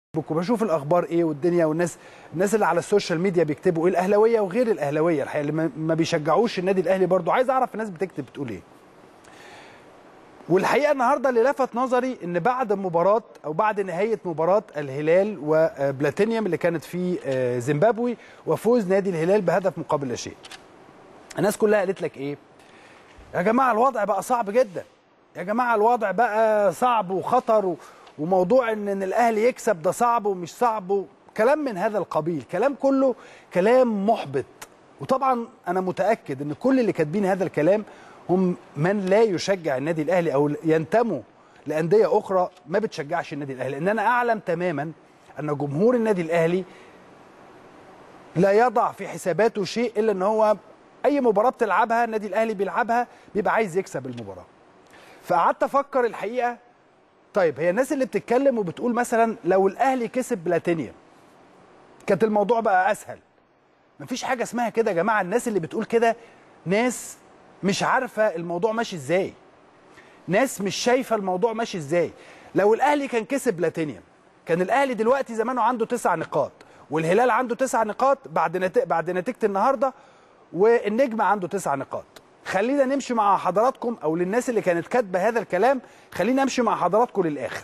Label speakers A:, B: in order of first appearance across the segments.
A: وبشوف الاخبار ايه والدنيا والناس الناس اللي على السوشيال ميديا بيكتبوا ايه الاهلاويه وغير الاهلاويه الحقيقه اللي ما- ما بيشجعوش النادي الاهلي برضو عايز اعرف الناس بتكتب بتقول ايه والحقيقه النهارده اللي لفت نظري ان بعد مباراه او بعد نهايه مباراه الهلال وبلاتينيوم اللي كانت في آه، زيمبابوي وفوز نادي الهلال بهدف مقابل لا شيء الناس كلها قالت لك ايه يا جماعه الوضع بقى صعب جدا يا جماعه الوضع بقى صعب وخطر و... وموضوع ان ان الاهلي يكسب ده صعب ومش صعب و... كلام من هذا القبيل كلام كله كلام محبط وطبعا انا متاكد ان كل اللي كاتبين هذا الكلام هم من لا يشجع النادي الاهلي او ينتموا لانديه اخرى ما بتشجعش النادي الاهلي لان انا اعلم تماما ان جمهور النادي الاهلي لا يضع في حساباته شيء الا ان هو اي مباراه بتلعبها النادي الاهلي بيلعبها بيبقى عايز يكسب المباراه فقعدت افكر الحقيقه طيب هي الناس اللي بتتكلم وبتقول مثلا لو الاهلي كسب بلاتينيوم كانت الموضوع بقى اسهل مفيش حاجه اسمها كده يا جماعه الناس اللي بتقول كده ناس مش عارفه الموضوع ماشي ازاي ناس مش شايفه الموضوع ماشي ازاي لو الاهلي كان كسب بلاتينيوم كان الاهلي دلوقتي زمانه عنده تسع نقاط والهلال عنده تسع نقاط بعد نت... بعد نتيجه النهارده والنجم عنده تسع نقاط خلينا نمشي مع حضراتكم او للناس اللي كانت كاتبه هذا الكلام خلينا نمشي مع حضراتكم للاخر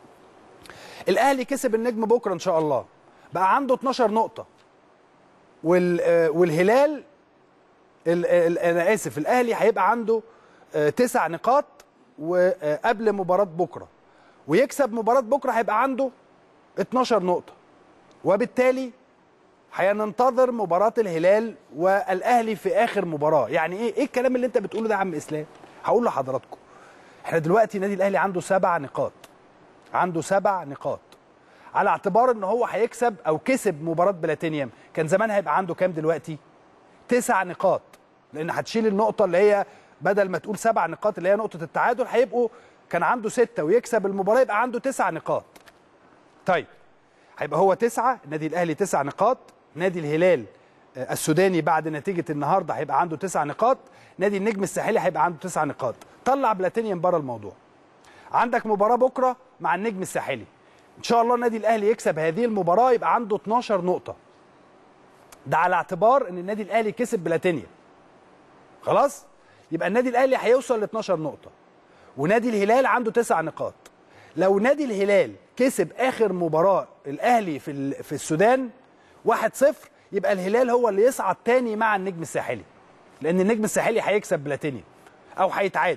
A: الاهلي كسب النجم بكره ان شاء الله بقى عنده 12 نقطه وال... آه، والهلال ال... ال... انا اسف الاهلي هيبقى عنده آه، تسع نقاط وقبل مباراه بكره ويكسب مباراه بكره هيبقى عنده 12 نقطه وبالتالي هننتظر مباراة الهلال والأهلي في آخر مباراة، يعني إيه إيه الكلام اللي أنت بتقوله ده يا عم إسلام؟ هقول لحضراتكم. إحنا دلوقتي النادي الأهلي عنده سبع نقاط. عنده سبع نقاط. على اعتبار إن هو هيكسب أو كسب مباراة بلاتينيوم، كان زمان هيبقى عنده كام دلوقتي؟ تسع نقاط. لأن هتشيل النقطة اللي هي بدل ما تقول سبع نقاط اللي هي نقطة التعادل هيبقوا كان عنده ستة ويكسب المباراة يبقى عنده تسع نقاط. طيب هيبقى هو تسعة النادي الأهلي تسع نقاط نادي الهلال آه، السوداني بعد نتيجة النهاردة هيبقى عنده تسع نقاط نادي النجم الساحلي هيبقى عنده تسع نقاط طلع بلاتينيوم بره الموضوع عندك مباراة بكرة مع النجم الساحلي إن شاء الله النادي الأهلي يكسب هذه المباراة يبقى عنده 12 نقطة ده على اعتبار ان النادي الاهلي كسب بلاتينيوم خلاص يبقى النادي الاهلي هيوصل ل 12 نقطة ونادي الهلال عنده تسع نقاط لو نادي الهلال كسب اخر مباراه الاهلي في ال- في السودان 1-0 يبقى الهلال هو اللي يصعد تاني مع النجم الساحلي لان النجم الساحلي هيكسب بلاتينيوم او هيتعادل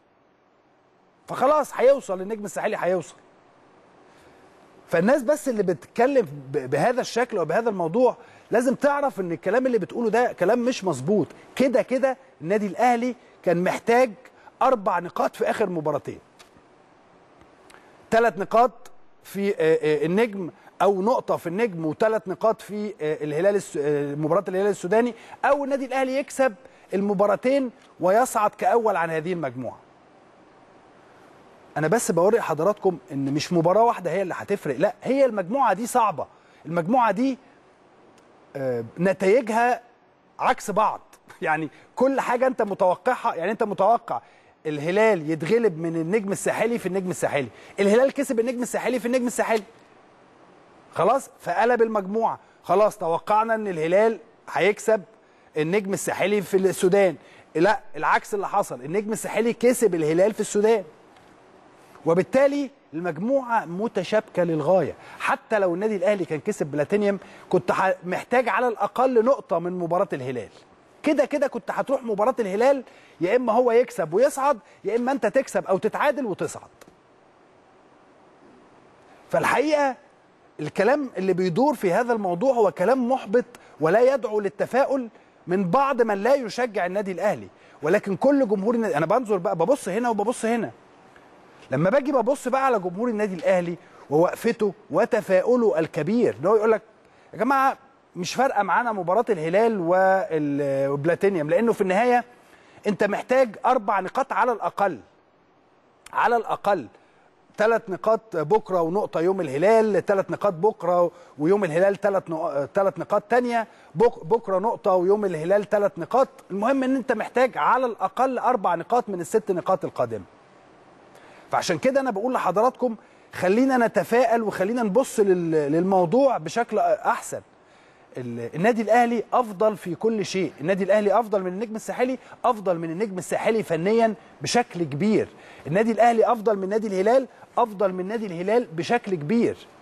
A: فخلاص هيوصل النجم الساحلي هيوصل فالناس بس اللي بتتكلم ب- بهذا الشكل وبهذا الموضوع لازم تعرف ان الكلام اللي بتقوله ده كلام مش مظبوط كده كده النادي الاهلي كان محتاج اربع نقاط في اخر مباراتين ثلاث نقاط في آه، آه، النجم او نقطه في النجم وثلاث نقاط في آه، الهلال الس- آه، مباراه الهلال السوداني او النادي الاهلي يكسب المباراتين ويصعد كاول عن هذه المجموعه انا بس بوري لحضراتكم ان مش مباراه واحده هي اللي هتفرق لا هي المجموعه دي صعبه المجموعه دي آه، نتائجها عكس بعض يعني كل حاجه انت متوقعها يعني انت متوقع الهلال يتغلب من النجم الساحلي في النجم الساحلي الهلال كسب النجم الساحلي في النجم الساحلي خلاص فقلب المجموعه خلاص توقعنا ان الهلال هيكسب النجم الساحلي في السودان لا العكس اللي حصل النجم الساحلي كسب الهلال في السودان وبالتالي المجموعه متشابكه للغايه حتى لو النادي الاهلي كان كسب بلاتينيوم كنت ح- محتاج على الاقل نقطه من مباراه الهلال كده كده كنت هتروح مباراه الهلال يا اما هو يكسب ويصعد يا اما انت تكسب او تتعادل وتصعد فالحقيقه الكلام اللي بيدور في هذا الموضوع هو كلام محبط ولا يدعو للتفاؤل من بعض من لا يشجع النادي الاهلي ولكن كل جمهور النادي انا بنظر بقى ببص هنا وببص هنا لما باجي ببص بقى على جمهور النادي الاهلي ووقفته وتفاؤله الكبير ان هو يقول لك يا جماعه مش فارقه معانا مباراه الهلال وال- وبلاتينيوم لانه في النهايه انت محتاج اربع نقاط على الاقل على الاقل ثلاث نقاط بكره ونقطه يوم الهلال ثلاث نقاط بكره ويوم الهلال ثلاث ثلاث نقاط تانية بك بكره نقطه ويوم الهلال ثلاث نقاط المهم ان انت محتاج على الاقل اربع نقاط من الست نقاط القادمه فعشان كده انا بقول لحضراتكم خلينا نتفائل وخلينا نبص لل- للموضوع بشكل احسن ال- النادي الاهلي افضل في كل شيء النادي الاهلي افضل من النجم الساحلي افضل من النجم الساحلي فنيا بشكل كبير النادي الاهلي افضل من نادي الهلال افضل من نادي الهلال بشكل كبير